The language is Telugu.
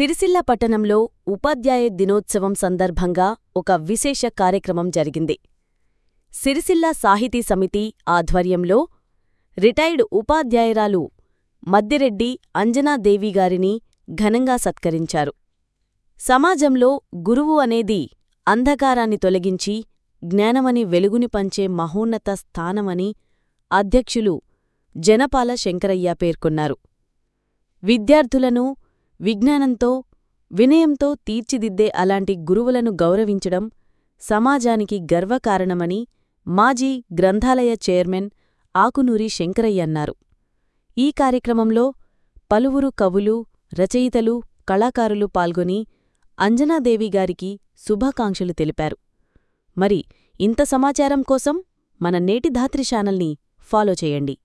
సిరిసిల్ల పట్టణంలో ఉపాధ్యాయ దినోత్సవం సందర్భంగా ఒక విశేష కార్యక్రమం జరిగింది సిరిసిల్ల సాహితీ సమితి ఆధ్వర్యంలో రిటైర్డ్ ఉపాధ్యాయురాలు మద్దిరెడ్డి అంజనాదేవిగారిని ఘనంగా సత్కరించారు సమాజంలో గురువు అనేది అంధకారాన్ని తొలగించి జ్ఞానమని వెలుగుని పంచే మహోన్నత స్థానమని అధ్యక్షులు జనపాల శంకరయ్య పేర్కొన్నారు విద్యార్థులను విజ్ఞానంతో వినయంతో తీర్చిదిద్దే అలాంటి గురువులను గౌరవించడం సమాజానికి గర్వకారణమని మాజీ గ్రంథాలయ చైర్మన్ ఆకునూరి శంకరయ్య అన్నారు ఈ కార్యక్రమంలో పలువురు కవులు రచయితలు కళాకారులు పాల్గొని అంజనాదేవిగారికి శుభాకాంక్షలు తెలిపారు మరి ఇంత సమాచారం కోసం మన నేటి ధాత్రి ఛానల్ని ఫాలో చేయండి